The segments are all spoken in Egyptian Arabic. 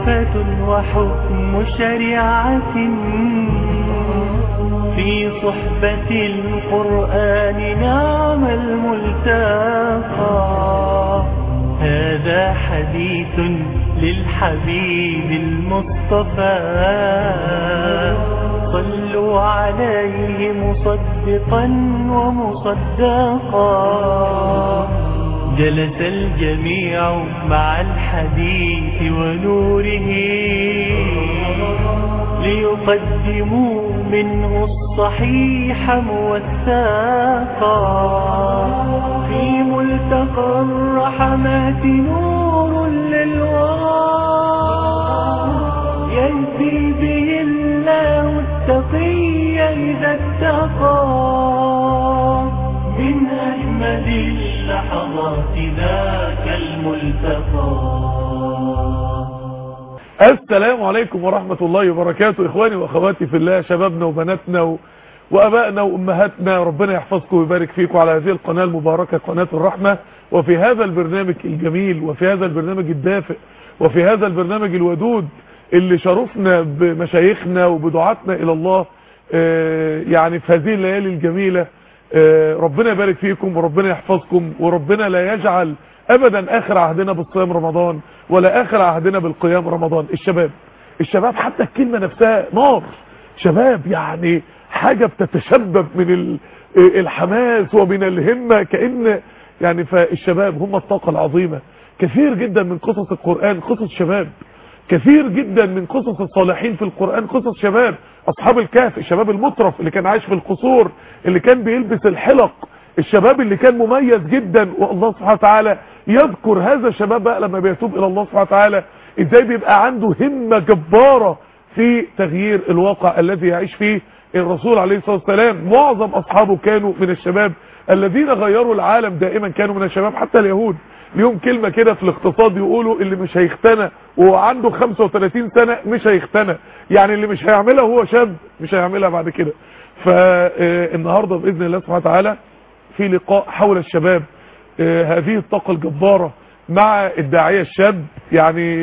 معرفة وحكم شريعة في صحبة القرآن نعم الملتقى هذا حديث للحبيب المصطفى صلوا عليه مصدقا ومصدقا جلس الجميع مع الحديث ونوره ليقدموا منه الصحيح موثاقا في ملتقى الرحمات نور للورى يهدي به الله التقي إذا اتقى من أجمل اللحظات ذاك الملتقى السلام عليكم ورحمة الله وبركاته إخواني وأخواتي في الله شبابنا وبناتنا و... وأبائنا وأمهاتنا ربنا يحفظكم ويبارك فيكم على هذه القناة المباركة قناة الرحمة وفي هذا البرنامج الجميل وفي هذا البرنامج الدافئ وفي هذا البرنامج الودود اللي شرفنا بمشايخنا وبدعاتنا إلى الله آه، يعني في هذه الليالي الجميلة آه، ربنا يبارك فيكم وربنا يحفظكم وربنا لا يجعل ابدا اخر عهدنا بالصيام رمضان ولا اخر عهدنا بالقيام رمضان الشباب الشباب حتى الكلمة نفسها نار شباب يعني حاجة بتتشبب من ال- الحماس ومن الهمة كأن يعني فالشباب هم الطاقة العظيمة كثير جدا من قصص القرآن قصص شباب كثير جدا من قصص الصالحين في القرآن قصص شباب أصحاب الكهف الشباب المترف اللي كان عايش في القصور اللي كان بيلبس الحلق الشباب اللي كان مميز جدا والله سبحانه وتعالى يذكر هذا الشباب بقى لما بيتوب إلى الله سبحانه وتعالى ازاي بيبقى عنده همة جبارة في تغيير الواقع الذي يعيش فيه الرسول عليه الصلاة والسلام معظم أصحابه كانوا من الشباب الذين غيروا العالم دائما كانوا من الشباب حتى اليهود ليهم كلمة كده في الاقتصاد يقولوا اللي مش هيختنى وهو عنده 35 سنة مش هيختنى يعني اللي مش هيعملها هو شاب مش هيعملها بعد كده فالنهاردة بإذن الله سبحانه وتعالى في لقاء حول الشباب آه، هذه الطاقة الجبارة مع الداعية الشاب يعني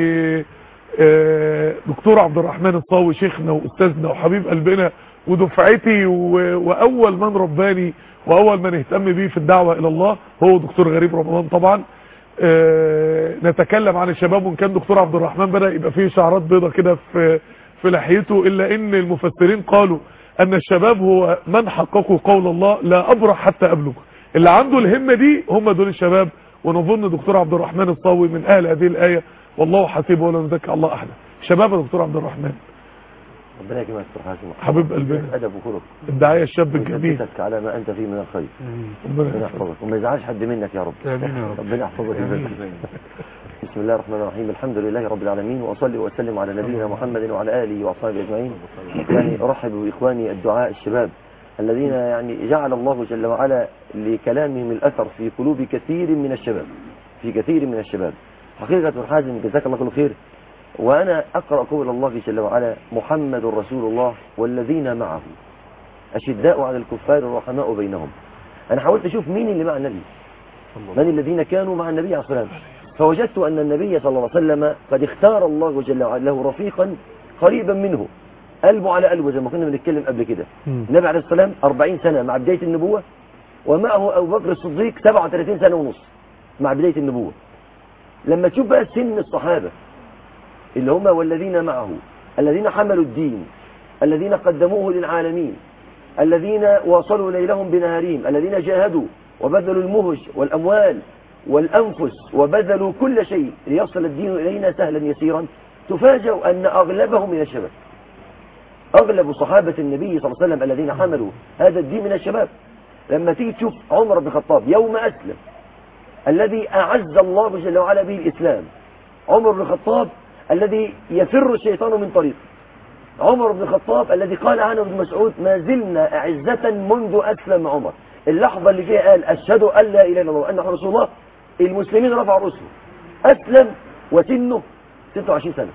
آه، دكتور عبد الرحمن الصاوي شيخنا واستاذنا وحبيب قلبنا ودفعتي و- واول من رباني واول من اهتم بيه في الدعوة الى الله هو دكتور غريب رمضان طبعا آه، نتكلم عن الشباب وان كان دكتور عبد الرحمن بدأ يبقى فيه شعرات بيضة كده في في لحيته الا ان المفسرين قالوا ان الشباب هو من حققوا قول الله لا ابرح حتى ابلغ اللي عنده الهمة دي هم دول الشباب ونظن دكتور عبد الرحمن الصاوي من اهل هذه الاية والله حسيبه ولا نزكى الله احدا شباب يا دكتور عبد الرحمن ربنا يكرمك دكتور حازم حبيب قلبنا ادب وخلق الداعية الشاب الجميل ويثبتك على ما انت فيه من الخير ربنا ربنا يحفظك. يحفظك وما يزعلش حد منك يا رب آمين يا رب. ربنا يحفظك ويبارك بسم الله الرحمن الرحيم الحمد لله رب العالمين واصلي واسلم على نبينا محمد وعلى اله واصحابه اجمعين يعني ارحب باخواني الدعاء الشباب الذين يعني جعل الله جل وعلا لكلامهم الاثر في قلوب كثير من الشباب في كثير من الشباب حقيقة ابن حازم جزاك الله كل خير وانا اقرا قول الله جل وعلا محمد رسول الله والذين معه اشداء على الكفار رحماء بينهم انا حاولت اشوف مين اللي مع النبي من الذين كانوا مع النبي عليه الصلاة والسلام فوجدت أن النبي صلى الله عليه وسلم قد اختار الله جل وعلا له رفيقا قريبا منه قلبه على قلبه زي ما كنا بنتكلم قبل كده النبي عليه الصلاة والسلام 40 سنة مع بداية النبوة ومعه أبو بكر الصديق 37 سنة ونص مع بداية النبوة لما تشوف بقى سن الصحابة اللي هم والذين معه الذين حملوا الدين الذين قدموه للعالمين الذين واصلوا ليلهم بنهارهم الذين جاهدوا وبذلوا المهج والأموال والأنفس وبذلوا كل شيء ليصل الدين إلينا سهلا يسيرا تفاجأ أن أغلبهم من الشباب أغلب صحابة النبي صلى الله عليه وسلم الذين حملوا هذا الدين من الشباب لما تيجي تشوف عمر بن الخطاب يوم أسلم الذي أعز الله جل وعلا به الإسلام عمر بن الخطاب الذي يفر الشيطان من طريقه عمر بن الخطاب الذي قال عنه ابن مسعود ما زلنا أعزة منذ أسلم عمر اللحظة اللي فيها قال أشهد أن لا إله إلا الله وأن رسول الله المسلمين رفعوا رؤوسهم أسلم وسنه 26 سنة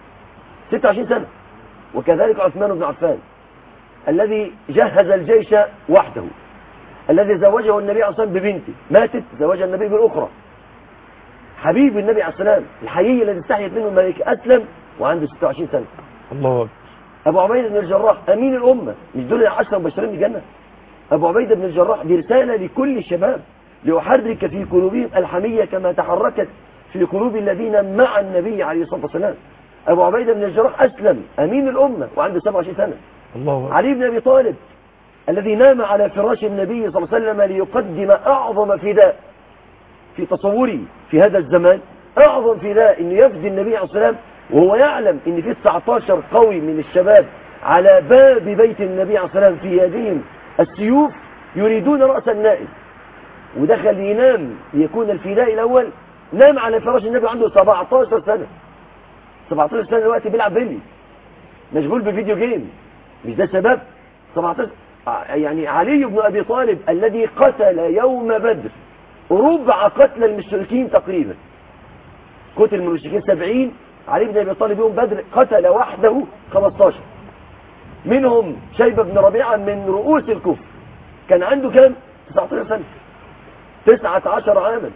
26 سنة وكذلك عثمان بن عفان الذي جهز الجيش وحده الذي زوجه النبي عليه الصلاة والسلام ببنته ماتت زوجها النبي بالأخرى حبيب النبي عليه السلام الحيي الذي استحيت منه الملائكة أسلم وعنده 26 سنة الله أكبر أبو عبيدة بن الجراح أمين الأمة مش دول العشرة مبشرين بالجنة أبو عبيدة بن الجراح دي رسالة لكل الشباب لأحرك في قلوبهم الحمية كما تحركت في قلوب الذين مع النبي عليه الصلاة والسلام أبو عبيدة بن الجراح أسلم أمين الأمة وعنده 27 سنة الله أكبر علي بن أبي طالب الذي نام على فراش النبي صلى الله عليه وسلم ليقدم أعظم فداء في تصوري في هذا الزمان أعظم فداء أنه يفدي النبي عليه الصلاة والسلام وهو يعلم أن في 19 قوي من الشباب على باب بيت النبي عليه الصلاة والسلام في يدهم السيوف يريدون رأس النائب ودخل ينام ليكون الفداء الأول نام على فراش النبي عنده 17 سنة 17 سنة دلوقتي بيلعب بيلي مشغول بفيديو جيم مش ده سبب 17 ع- يعني علي بن أبي طالب الذي قتل يوم بدر ربع قتل المشركين تقريبا قتل من المشركين 70 علي بن أبي طالب يوم بدر قتل وحده 15 منهم شيبة بن ربيعة من رؤوس الكفر كان عنده كام 19 سنة 19 عاما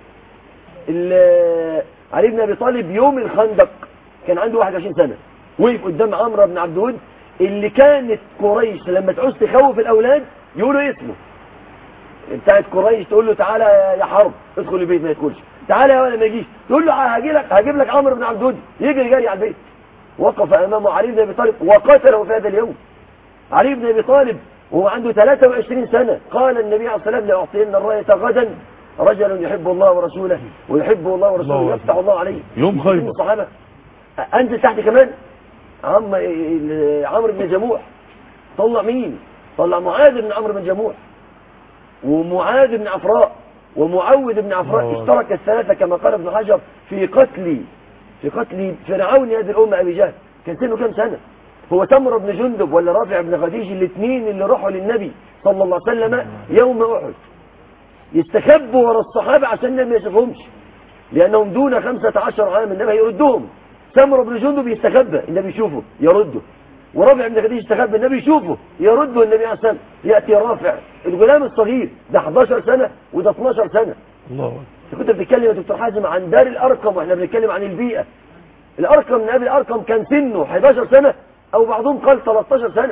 ال- علي بن ابي طالب يوم الخندق كان عنده 21 سنه وقف قدام عمرو بن عبد الود اللي كانت قريش لما تعوز تخوف الاولاد يقولوا اسمه بتاعت قريش تقول له تعالى يا حرب ادخل البيت ما يدخلش تعالى يا ولا ما يجيش تقول له هاجي لك هجيب لك عمرو بن عبد الود يجري جري على البيت وقف امامه علي بن ابي طالب وقتله في هذا اليوم علي بن ابي طالب وهو عنده 23 سنه قال النبي عليه الصلاه والسلام لاعطين الرايه غدا رجل يحب الله ورسوله ويحبه الله ورسوله الله يفتح الله عليه يوم خيبر. من الصحابه انزل تحت كمان عم ال- عمرو بن جموح طلع مين طلع معاذ بن عمرو بن جموح ومعاذ بن عفراء ومعوذ بن عفراء الله. اشترك الثلاثة كما قال ابن حجر في قتل في قتل فرعون هذه الأمة أبي جهل كان سنه كام سنة هو تمر بن جندب ولا رافع بن خديج الاثنين اللي راحوا للنبي صلى الله عليه وسلم يوم أحد يستخبوا ورا الصحابة عشان النبي ما يشوفهمش لأنهم دون خمسة عشر عام النبي هيردهم سمر بن جندب يستخبى النبي يشوفه يرده ورافع بن خديج يستخبى النبي يشوفه يرده النبي عليه الصلاة والسلام يأتي رافع الغلام الصغير ده 11 سنة وده 12 سنة الله أكبر انت كنت بتتكلم يا دكتور حازم عن دار الأرقم واحنا بنتكلم عن البيئة الأرقم من أبي الأرقم كان سنه 11 سنة أو بعضهم قال 13 سنة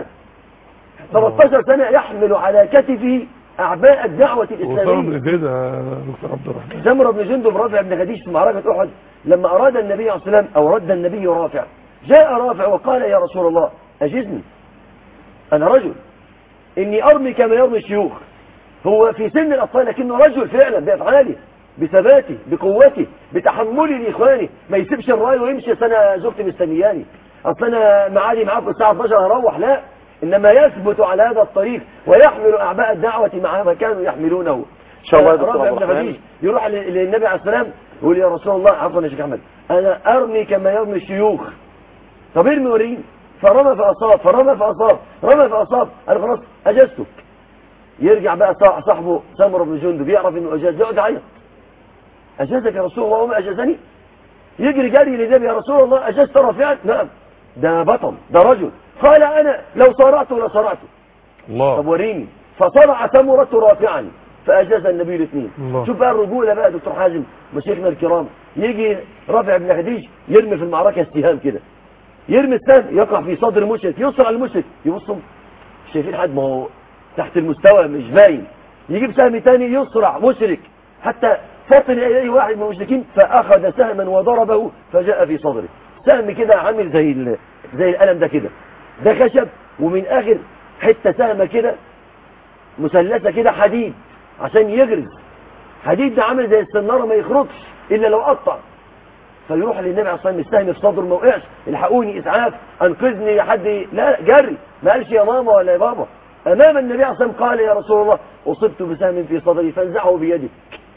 13 سنة يحمل على كتفه أعباء الدعوة وصار الإسلامية من زيد يا دكتور عبد الرحمن زمر بن جندب رافع بن خديج في معركة أحد لما أراد النبي عليه الصلاة والسلام أو رد النبي رافع جاء رافع وقال يا رسول الله أجزني أنا رجل إني أرمي كما يرمي الشيوخ هو في سن الأطفال لكنه رجل فعلا بأفعاله بثباته بقوته بتحمله لإخوانه ما يسيبش الراي ويمشي أصل أنا زوجتي مستنياني أصل أنا معادي معاكم الساعة 12 هروح لا إنما يثبت على هذا الطريق ويحمل أعباء الدعوة مع ما كانوا يحملونه إن شاء الله يا دكتور رافع عبد بن الرحمن. خديج يروح ل- للنبي عليه السلام يقول يا رسول الله عفوا يا شيخ احمد انا ارمي كما يرمي الشيوخ طب ارمي وريني فرمى فاصاب فرمى فاصاب رمى فاصاب قال خلاص اجزتك يرجع بقى صاح- صاحبه سمر بن جندب يعرف انه اجاز يقعد يعيط اجازك يا رسول الله وما اجازني يجري جري للنبي يا رسول الله اجزت رافعا نعم ده بطل ده رجل قال انا لو صارعته لصارعته طب الله وريني فصرع سمرة رافعا فأجاز النبي الاثنين الله. شوف بقى الرجولة بقى دكتور حازم مشايخنا الكرام يجي رافع بن خديج يرمي في المعركة السهام كده يرمي السهم يقع في صدر المشرك يسرع المشرك يبصوا شايفين حد ما هو تحت المستوى مش باين يجيب سهم تاني يسرع مشرك حتى فطن إليه واحد من المشركين فأخذ سهما وضربه فجاء في صدره سهم كده عامل زي ال- زي القلم ده كده ده خشب ومن آخر حتة سهمة كده مثلثة كده حديد عشان يغرز حديد ده عامل زي السنارة ما يخرجش إلا لو قطع فيروح للنبي عليه الصلاة والسلام السهم في صدره ما وقعش الحقوني إسعاف أنقذني يا حد لا جري ما قالش يا ماما ولا يا بابا أمام النبي عليه الصلاة والسلام قال يا رسول الله أصبت بسهم في صدري فانزعه بيدك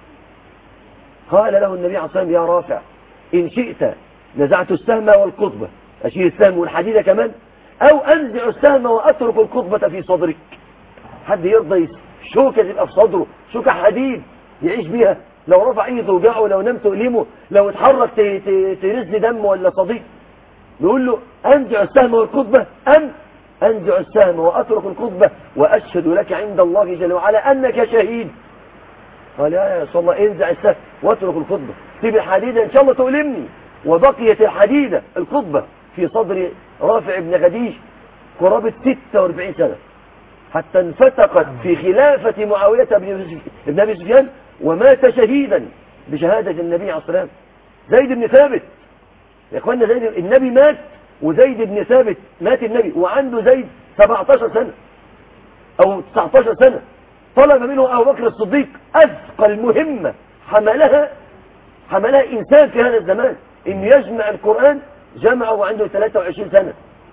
قال له النبي عليه الصلاة والسلام يا رافع إن شئت نزعت السهم والقطبة أشيل السهم والحديدة كمان أو أنزع السهم وأترك القطبة في صدرك حد يرضى يس- شوكة تبقى في صدره شوكة حديد يعيش بيها لو رفع ايده توجعه لو نام تؤلمه لو اتحرك ت- ت- ترز دم ولا صديق نقول له انزع السهم والقطبة ام انزع السهم واترك القطبة واشهد لك عند الله جل وعلا انك شهيد قال يا رسول الله انزع السهم واترك القطبة سيب الحديدة ان شاء الله تؤلمني وبقيت الحديدة القطبة في صدر رافع بن خديج قرابة 46 سنة حتى انفتقت في خلافة معاوية بن بن أبي سفيان ومات شهيدا بشهادة النبي عليه الصلاة والسلام زيد بن ثابت يا اخوانا زيد النبي مات وزيد بن ثابت مات النبي وعنده زيد 17 سنة او 19 سنة طلب منه ابو بكر الصديق اثقل مهمة حملها حملها انسان في هذا الزمان ان يجمع القرآن جمعه وعنده 23 سنة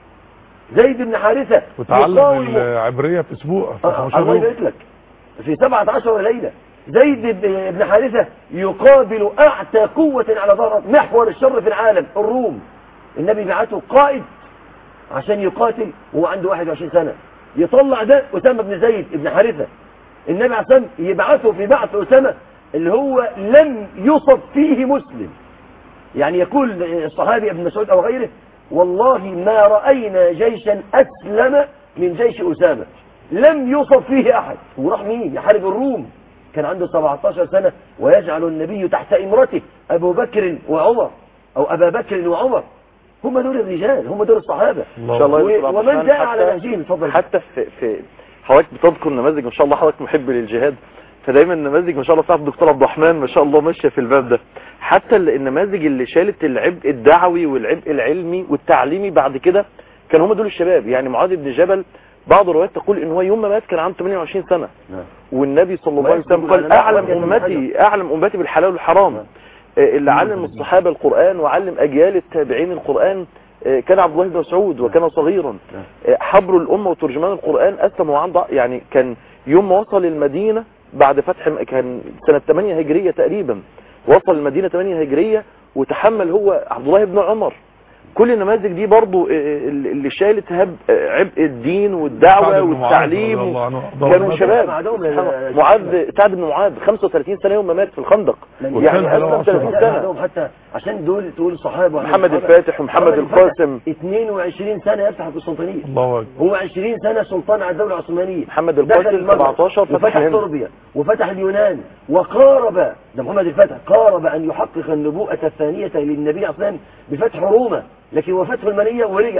زيد بن حارثة وتعلم يقاوم- العبرية في اسبوع في آه، 15 الله يوم يبارك لك في 17 ليلة زيد بن بن حارثة يقابل أعتى قوة على ظهر محور الشر في العالم الروم النبي بعته قائد عشان يقاتل وهو عنده 21 سنة يطلع ده أسامة بن زيد بن حارثة النبي عليه الصلاة والسلام يبعثه في بعث أسامة اللي هو لم يصب فيه مسلم يعني يقول الصحابي ابن مسعود أو غيره والله ما رأينا جيشا أسلم من جيش أسامة لم يصب فيه أحد وراح مين يحارب الروم كان عنده 17 سنة ويجعل النبي تحت إمرته أبو بكر وعمر أو أبا بكر وعمر هم دول الرجال هم دول الصحابة الله. ان شاء الله و- يا دكتور عبد ومن الرحمن جاء على حتى- نهجهم اتفضل حتى في في حضرتك بتذكر نماذج ما شاء الله حضرتك محب للجهاد فدايما النماذج ما شاء الله بتاعت الدكتور عبد الرحمن ما شاء الله ماشيه في الباب ده حتى ال- النماذج اللي شالت العبء الدعوي والعبء العلمي والتعليمي بعد كده كان هم دول الشباب يعني معاذ بن جبل بعض الروايات تقول ان هو يوم ما مات كان عنده 28 سنه نعم. والنبي صلى الله عليه وسلم ويكتب قال على اعلم نحو امتي اعلم امتي بالحلال والحرام نعم. آه، اللي علم الصحابه القران وعلم اجيال التابعين القران آه، كان عبد الله بن مسعود وكان صغيرا نعم. آه، حبر الامه وترجمان القران اسلم وهو عنده يعني كان يوم ما وصل المدينه بعد فتح م- كان سنه 8 هجريه تقريبا وصل المدينه 8 هجريه وتحمل هو عبد الله بن عمر كل النماذج دي برضو آه، اللي شالت هب آه، عبء الدين والدعوه سعد بن معاذ والتعليم رضي الله عنه وأرضاه. كانوا وما شباب بعدهم سبحان ل- الله. معاذ سعد بن معاذ 35 سنه يوم ما مات في الخندق لم يعني وكان له أسلم 30 عشرة. سنه بعدهم حتى عشان دول تقول صحابة وعلى محمد الصحابة. الفاتح ومحمد الفاتح القاسم. 22 سنة يفتح القسطنطينية الله أكبر هو 20 سنة سلطان على الدولة العثمانية محمد دخل القاسم المغرب 17 فتح وفتح الهند. صربيا وفتح اليونان وقارب ده محمد الفتح قارب أن يحقق النبوءة الثانية للنبي عليه الصلاة والسلام بفتح روما لكن هو فتح المنية ورجع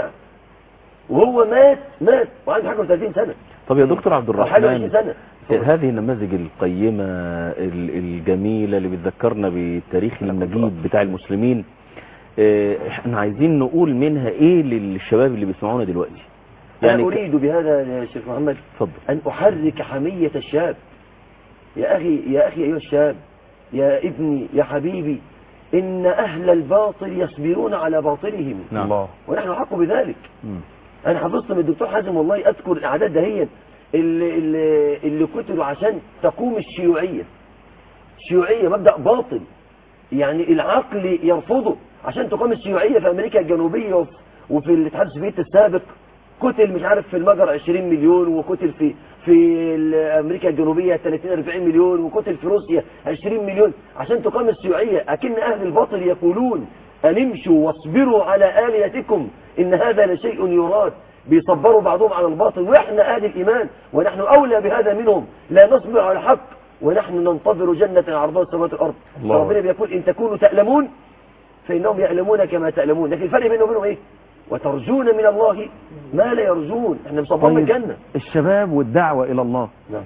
وهو مات مات وعنده حاجة 30 سنة طب يا دكتور عبد أو حاجة 20 الرحمن سنة هذه النماذج القيمة ال- الجميلة اللي بتذكرنا بالتاريخ المجيد بتاع المسلمين آه، احنا عايزين نقول منها ايه للشباب اللي بيسمعونا دلوقتي أنا ك- أريد بهذا يا شيخ محمد اتفضل أن أحرك حمية الشاب يا أخي يا أخي أيها الشاب يا ابني يا حبيبي إن أهل الباطل يصبرون على باطلهم نعم. الله ونحن حق بذلك مم. أنا حفظت من الدكتور حازم والله أذكر الأعداد دهيا اللي, اللي, اللي قتلوا عشان تقوم الشيوعية الشيوعية مبدأ باطل يعني العقل يرفضه عشان تقام الشيوعية في أمريكا الجنوبية وفي- وفي الاتحاد السوفيتي السابق قتل مش عارف في المجر 20 مليون وقتل في في ال- امريكا الجنوبيه 30 40 مليون وقتل في روسيا 20 مليون عشان تقام الشيوعيه اكن اهل الباطل يقولون ان امشوا واصبروا على الهتكم ان هذا لشيء يراد بيصبروا بعضهم على الباطل واحنا اهل الايمان ونحن اولى بهذا منهم لا نصبر على الحق ونحن ننتظر جنه عرضها السماوات والارض الله ربنا بيقول ان تكونوا تألمون فإنهم يألمون كما تألمون لكن الفرق بينهم وبينهم إيه وترجون من الله ما لا يرجون احنا مصبرين طيب الجنة الشباب والدعوة إلى الله نعم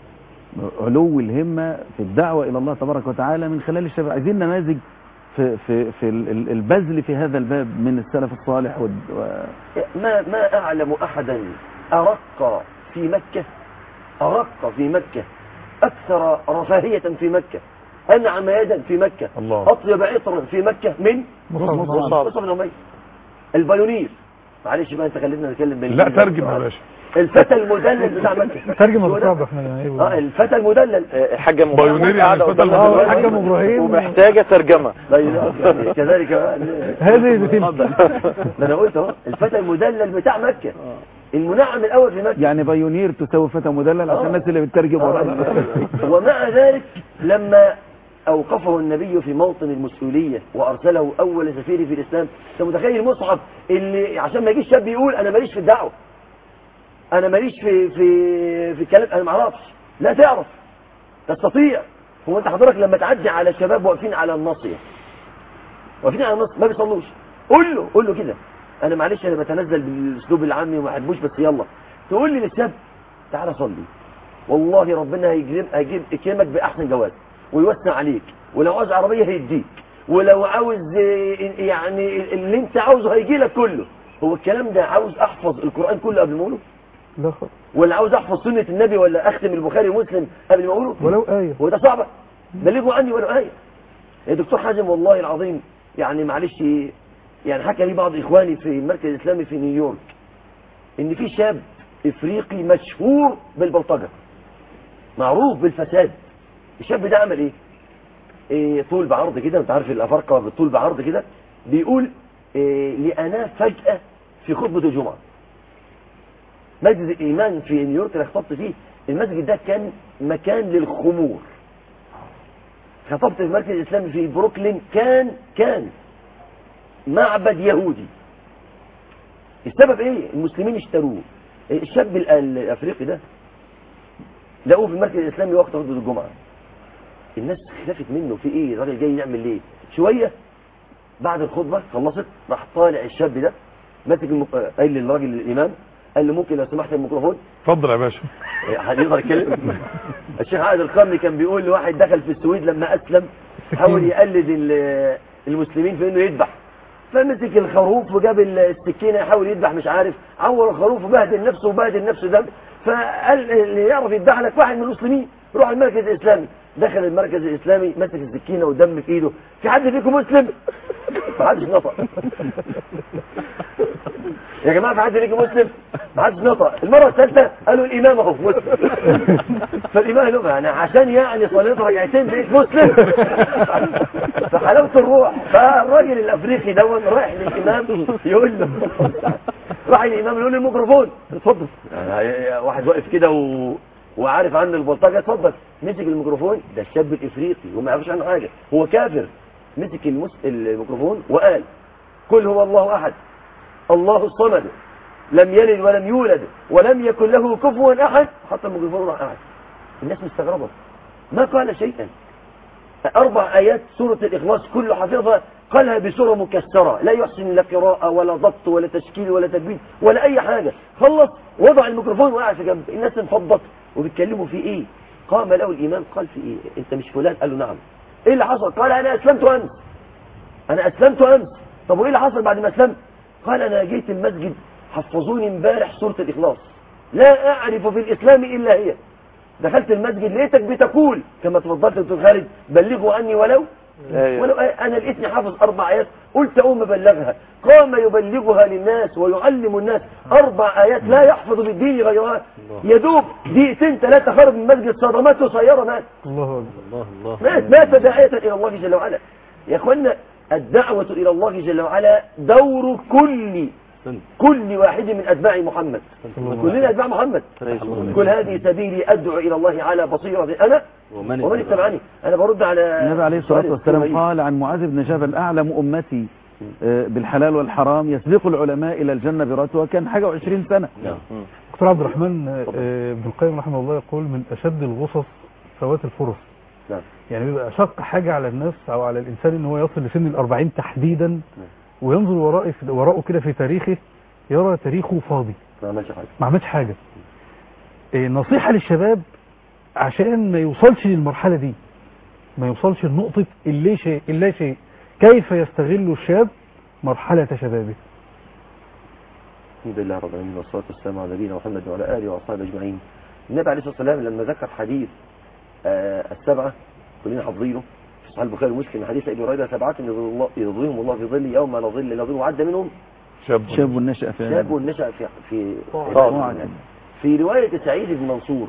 علو الهمة في الدعوة إلى الله تبارك وتعالى من خلال الشباب عايزين نماذج في في في ال- ال- البذل في هذا الباب من السلف الصالح والد- و... ما ما أعلم أحدا أرق في مكة أرق في مكة أكثر رفاهية في مكة أنعم يدا في مكة الله. أطيب عطرا في مكة من مصعب. مصعب بن عمير البايونير معلش بقى انت خلينا نتكلم لا بالإنجليزي. ترجم يا باشا الفتى المدلل بتاع مكة ترجم شو ده؟ الصعب احنا ايه اه الفتى المدلل آه، الحاجة ام بايونير يعني قاعدة الفتى قدامنا المدلل. دلوقتي الحاجة ام ابراهيم ومحتاجة ترجمة طيب يعني كذلك بقى هذه بتمشي ده انا قلت اهو الفتى المدلل بتاع مكة المنعم الاول في مكة يعني بايونير تساوي فتى مدلل عشان آه. الناس اللي بتترجم ورانا ومع ذلك لما أوقفه النبي في موطن المسؤولية وأرسله أول سفير في الإسلام أنت متخيل مصعب اللي عشان ما يجيش شاب يقول أنا ماليش في الدعوة أنا ماليش في في في الكلام أنا ما أعرفش لا تعرف تستطيع هو أنت حضرتك لما تعدي على شباب واقفين على الناصية واقفين على النص ما بيصلوش قول له قول له كده انا معلش انا بتنزل بالاسلوب العامي وما بحبوش بس يلا تقول لي للشاب تعالى صلي والله ربنا هيجيب هيجيب يكرمك باحسن جواز ويوسع عليك ولو عاوز عربيه هيديك ولو عاوز آه، يعني اللي انت عاوزه هيجي لك كله هو الكلام ده عاوز احفظ القران كله قبل ما اقوله لا خالص ولا عاوز احفظ سنه النبي ولا اختم البخاري ومسلم قبل ما اقوله ولو آية هو ده صعبة بلغوا عني ولو آية يا دكتور حازم والله العظيم يعني معلش يعني حكى لي بعض إخواني في المركز الإسلامي في نيويورك إن في شاب إفريقي مشهور بالبلطجة معروف بالفساد الشاب ده عمل إيه؟ إيه طول بعرض كده أنت عارف الأفارقة بالطول بعرض كده بيقول إيه لأناه فجأة في خطبة الجمعة مسجد الإيمان في نيويورك اللي خطبت فيه المسجد ده كان مكان للخمور خطبت في المركز الإسلامي في بروكلين كان كان معبد يهودي السبب ايه المسلمين اشتروه الشاب ال- الافريقي ده لقوه في المركز الاسلامي وقت خطبه الجمعه الناس خافت منه في ايه الراجل جاي يعمل ليه شويه بعد الخطبه خلصت راح طالع الشاب ده ماسك المك... آه، قال للراجل الامام قال له ممكن لو سمحت الميكروفون اتفضل يا باشا حد يقدر يتكلم الشيخ عائد القرني كان بيقول لواحد دخل في السويد لما اسلم حاول يقلد ال- المسلمين في انه يذبح فمسك الخروف وجاب السكينه يحاول يذبح مش عارف عور الخروف وبهدل نفسه وبهدل نفسه دم فقال اللي يعرف يذبح لك واحد من المسلمين روح المركز الاسلامي دخل المركز الاسلامي مسك السكينه ودم في ايده في حد فيكم مسلم ما حدش نطق يا جماعه في حد فيكم مسلم ما حدش نطق المره الثالثه قالوا الامام اهو مسلم فالامام قال لهم يعني عشان يعني صليت ركعتين بقيت مسلم فحلاوه الروح فالراجل الافريقي دون رايح للامام يقول له راح الامام يقول له الميكروفون اتفضل يعني واحد واقف كده و... وعارف عنه البلطجه اتفضل مسك الميكروفون ده الشاب الافريقي وما يعرفش عنه حاجه هو كافر مسك المس... الميكروفون وقال قل هو الله احد الله الصمد لم يلد ولم يولد ولم يكن له كفوا احد حتى الميكروفون راح قاعد الناس مستغربه ما قال شيئا أربع آيات سورة الإخلاص كله حافظها قالها بسورة مكسرة لا يحسن لا قراءة ولا ضبط ولا تشكيل ولا تجويد ولا أي حاجة خلص وضع الميكروفون وقع في جنب الناس انفضت وبيتكلموا في إيه قام له الإمام قال في إيه أنت مش فلان قال له نعم إيه اللي حصل قال أنا أسلمت أمس أنا أسلمت أمس طب وإيه اللي حصل بعد ما أسلمت قال أنا جيت المسجد حفظوني امبارح سورة الإخلاص لا أعرف في الإسلام إلا هي دخلت المسجد لقيتك بتقول كما تفضلت يا دكتور خالد بلغوا عني ولو أيوة. ولو آية. انا لقيتني حافظ اربع ايات قلت اقوم ابلغها قام يبلغها للناس ويعلم الناس اربع ايات لا يحفظ بالدين غيرها يدوب دقيقتين ثلاثه خرج من المسجد صدمته سياره مات الله أكبر الله الله مات مات داعية إلى الله جل وعلا يا أخوانا الدعوة إلى الله جل وعلا دور كل كل واحد من أتباع محمد كلنا أتباع محمد كل هذه سبيلي أدعو إلى الله على بصيرة أنا ومن ومن اتبعني أنا برد على النبي عليه الصلاة سؤال والسلام السوري. قال عن معاذ بن جبل أعلم أمتي آه، بالحلال والحرام يسبق العلماء إلى الجنة برتوة كان حاجة وعشرين سنة دكتور عبد الرحمن آه، ابن القيم رحمه الله يقول من أشد الغصص فوات الفرص نعم. يعني بيبقى أشق حاجة على النفس أو على الإنسان إن هو يصل لسن الأربعين تحديدا وينظر وراءه وراءه كده في تاريخه يرى تاريخه فاضي ما عملش حاجة ما عملش حاجة إيه، نصيحة للشباب عشان ما يوصلش للمرحلة دي ما يوصلش لنقطة اللا شيء اللا شيء كيف يستغل الشاب مرحلة شبابه الحمد لله رب العالمين والصلاة والسلام على نبينا محمد وعلى آله وأصحابه أجمعين النبي عليه الصلاة والسلام لما ذكر حديث آه السبعة كلنا حافظينه في صحيح البخاري ومسلم حديث أبي هريرة سبعة يظل الله يظلهم الله في ظل يوم لا ظل إلا ظل وعد منهم شاب شاب نشأ في شاب نشأ في في طاعة. في رواية سعيد بن منصور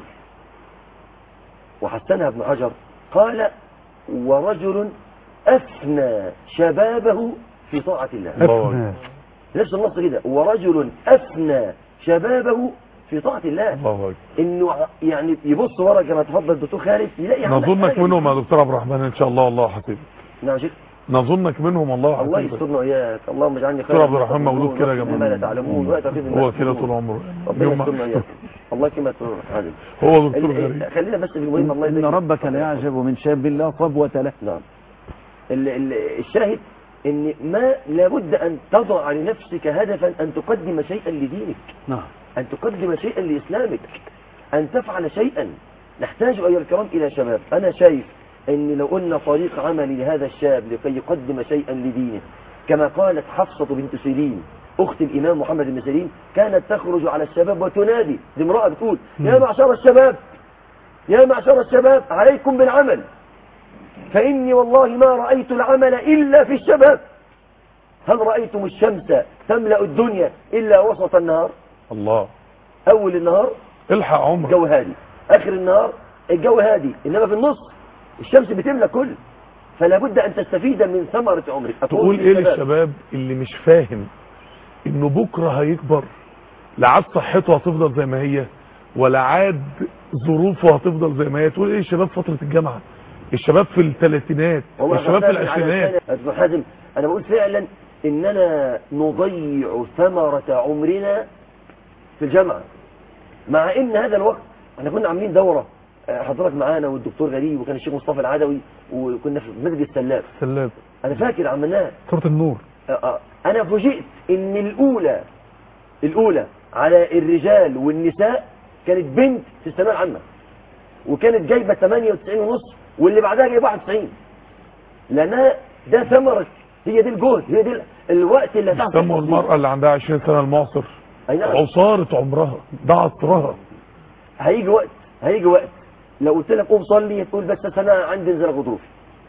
وحسنها ابن حجر قال ورجل أفنى شبابه في طاعة الله الله أفنى نفس النص كده ورجل أفنى شبابه في طاعة الله الله أكبر انه يعني يبص ورا كما تفضل الدكتور خالد يلاقي عمل نظنك حاجة. منهم يا دكتور عبد الرحمن ان شاء الله الله حسيب نعم شيخ نظنك منهم الله الله حسيب يسترنا واياك اللهم اجعلني دكتور عبد الرحمن مولود كده يا جماعة. ما لا تعلمون ولا تفيد الناس هو كده تقولون. طول عمره ربنا يوم يسترنا واياك الله كما تقول عادل هو دكتور ال- غريب خلينا بس في المهم الله إن يبارك ربك لا يعجب من شاب لا صبوة له نعم ال- ال- الشاهد ان ما لابد ان تضع لنفسك هدفا ان تقدم شيئا لدينك نعم أن تقدم شيئا لإسلامك أن تفعل شيئا نحتاج أيها الكرام إلى شباب أنا شايف أن لو قلنا طريق عملي لهذا الشاب لكي يقدم شيئا لدينه كما قالت حفصة بنت سيرين أخت الإمام محمد بن سيرين كانت تخرج على الشباب وتنادي دي امرأة بتقول يا معشر الشباب يا معشر الشباب عليكم بالعمل فإني والله ما رأيت العمل إلا في الشباب هل رأيتم الشمس تملأ الدنيا إلا وسط النهار الله أول النهار الحق عمرك الجو هادي آخر النهار الجو هادي إنما في النص الشمس بتملى كل فلا بد أن تستفيد من ثمرة عمرك أقول تقول ايه للشباب، للشباب اللي مش فاهم انه بكرة هيكبر لا عاد صحته هتفضل زي ما هي ولا عاد ظروفه هتفضل زي ما هي تقول ايه الشباب فترة الجامعة الشباب في الثلاثينات والله الشباب في حازم على العشرينات لساني. أستاذ حازم أنا بقول فعلا إننا نضيع ثمرة عمرنا في الجامعة مع إن هذا الوقت احنا كنا عاملين دورة آه، حضرتك معانا والدكتور غريب وكان الشيخ مصطفى العدوي وكنا في مسجد السلاب سلاب أنا فاكر عملناها سورة النور آه، آه. انا فوجئت ان الاولى الاولى على الرجال والنساء كانت بنت في الثانويه العامه وكانت جايبه 98 ونص واللي بعدها جايبه 91 لانها ده ثمره هي دي الجهد هي دي ال- الوقت اللي هتعرف سموا تحصل فيه. المرأة اللي عندها 20 سنة المعصر أي نعم. عصارة عمرها ده عصرها هيجي وقت هيجي وقت لو قلت لك قوم صلي تقول بس أصل انا عندي انزلاق غضروفي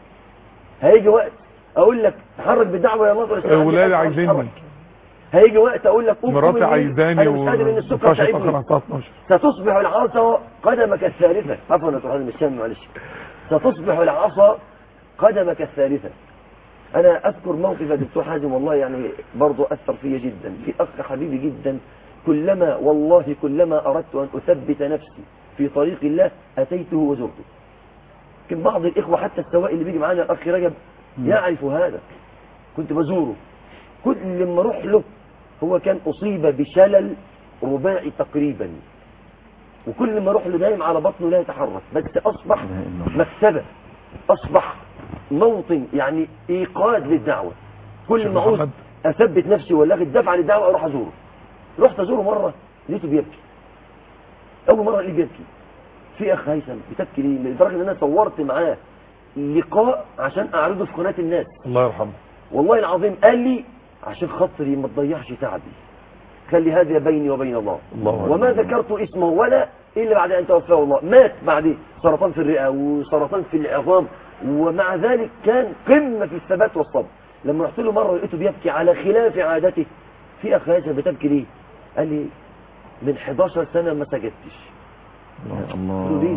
هيجي وقت اقول لك تحرك بالدعوه يا الله تقول أصل عندي ولادي ألم عايزيني أتحرك. هيجي وقت اقول لك قوم مراتي قوم الليل. عايزاني انا مش قادر ان السكر ومينفعش اتاخر تعبني عن الساعة 12 ستصبح العصا قدمك الثالثة عفوا يا دكتور حازم الشام معلش ستصبح العصا قدمك الثالثة أنا أذكر موقف يا دكتور حازم والله يعني برضو أثر فيا جدا في أخ حبيبي جدا كلما والله كلما أردت أن أثبت نفسي في طريق الله أتيته وزرته كان بعض الإخوة حتى السواق اللي بيجي معانا الأخ رجب يعرف هذا كنت بزوره كل ما أروح له هو كان أصيب بشلل رباعي تقريبا وكل ما اروح له نايم على بطنه لا يتحرك بس اصبح مكتبه اصبح موطن يعني ايقاد للدعوه كل شيخ ما اعوز محمد. اثبت نفسي ولا اخد دفعه للدعوه اروح ازوره رحت ازوره مره لقيته بيبكي اول مره لقيته بيبكي في اخ هيثم بتبكي ليه لدرجه ان انا صورت معاه لقاء عشان اعرضه في قناه الناس الله يرحمه والله العظيم قال لي عشان خاطري ما تضيعش تعبي خلي هذا بيني وبين الله الله وما ذكرت اسمه ولا إلا بعد أن توفاه الله مات بعد سرطان في الرئة وسرطان في العظام ومع ذلك كان قمة في الثبات والصبر لما رحت له مرة لقيته بيبكي على خلاف عادته في أخ هذا بتبكي ليه قال لي من 11 سنة ما سجدتش يا قلت له ليه الله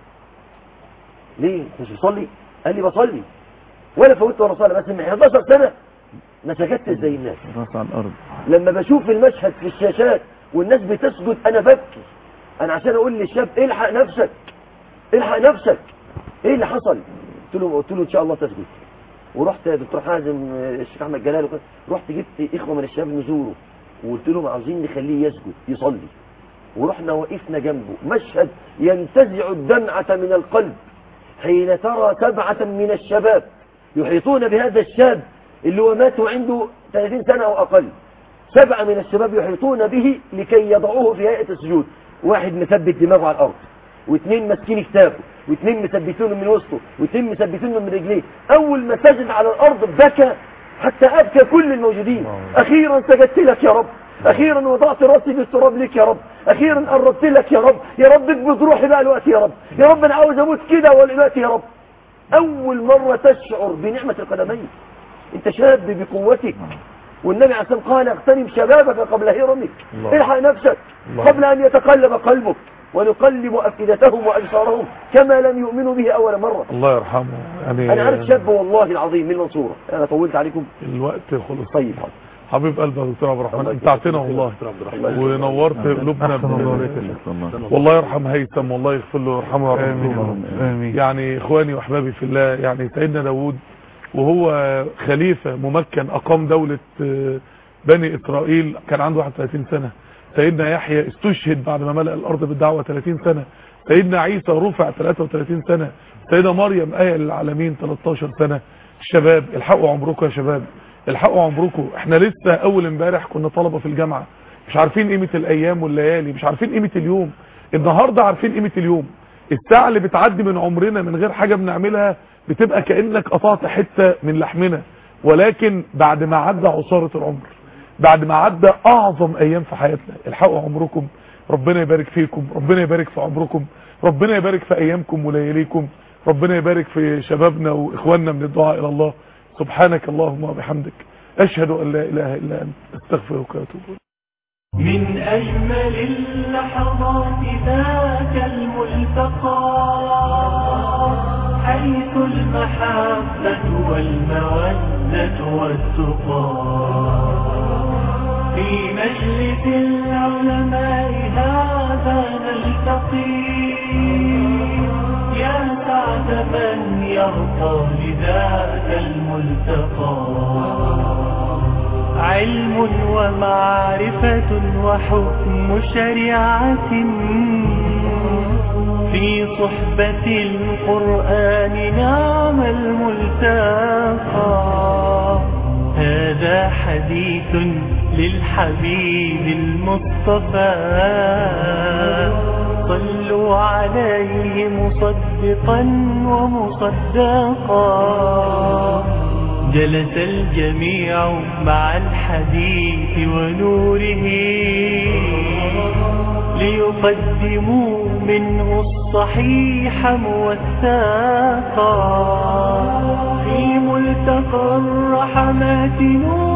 ليه مش بتصلي قال لي بصلي ولا فوتت ولا صلاه بس من 11 سنة ما سجدتش زي الناس راس على الارض لما بشوف المشهد في الشاشات والناس بتسجد انا ببكي انا عشان اقول للشاب الحق نفسك الحق نفسك ايه اللي حصل قلت له قلت له ان شاء الله تسجد ورحت يا دكتور حازم آه، الشيخ احمد جلال وكده رحت جبت اخوه من الشباب نزوره وقلت لهم عاوزين نخليه يسجد يصلي ورحنا وقفنا جنبه مشهد ينتزع الدمعة من القلب حين ترى سبعة من الشباب يحيطون بهذا الشاب اللي هو مات وعنده 30 سنة أو أقل سبعة من الشباب يحيطون به لكي يضعوه في هيئة السجود واحد مثبت دماغه على الأرض واثنين ماسكين كتابه واثنين مثبتينه من وسطه واثنين مثبتينه من رجليه أول ما سجد على الأرض بكى حتى أبكى كل الموجودين أخيرا سجدت لك يا رب أخيرا وضعت راسي بالتراب لك يا رب أخيرا قربت لك يا رب يا رب اقبض روحي بقى الوقت يا رب يا رب أنا عاوز أموت كده والوقت يا رب أول مرة تشعر بنعمة القدمين أنت شاب بقوتك والنبي عليه الصلاة والسلام قال اغتنم شبابك قبل هرمك الله. الحق نفسك الله. قبل أن يتقلب قلبك ونقلب أفئدتهم وأبصارهم كما لم يؤمنوا به أول مرة الله يرحمه يعني أنا عارف شاب والله العظيم من المنصورة أنا طولت عليكم الوقت خلص طيب حبيب قلبي يا دكتور عبد الرحمن الله انت عارفنا والله ونورت قلوبنا أحسن الله ب- عليك والله يرحم هيثم والله يغفر له ويرحمه آمين يا ويرحمه رب آمين يعني اخواني واحبابي في الله يعني سيدنا داود وهو خليفة ممكن اقام دولة آه، بني اسرائيل كان عنده 31 سنة سيدنا يحيى استشهد بعد ما ملأ الارض بالدعوة 30 سنة سيدنا عيسى رفع 33 سنة سيدنا مريم آية للعالمين 13 سنة الشباب الحقوا عمركم يا شباب الحقوا عمركم احنا لسه اول امبارح كنا طلبة في الجامعة مش عارفين قيمة الايام والليالي مش عارفين قيمة اليوم النهاردة عارفين قيمة اليوم الساعة اللي بتعدي من عمرنا من غير حاجة بنعملها بتبقى كأنك قطعت حتة من لحمنا ولكن بعد ما عدى عصارة العمر بعد ما عدى اعظم ايام في حياتنا الحقوا عمركم ربنا يبارك فيكم ربنا يبارك في عمركم ربنا يبارك في ايامكم ولياليكم ربنا يبارك في شبابنا واخواننا من الدعاء الى الله سبحانك اللهم وبحمدك اشهد ان لا اله الا انت استغفرك واتوب اليك من أجمل اللحظات ذاك الملتقى حيث المحبة والمودة والتقى في مجلس العلماء هذا نلتقي يا سعد من يرقى لذاك الملتقى علم ومعرفة وحكم شريعة في صحبة القرآن نعم الملتقى هذا حديث للحبيب المصطفى صلوا عليه مصدقا ومصدقا جلس الجميع مع الحديث ونوره ليقدموا منه الصحيح موثقا في ملتقى الرحمات نور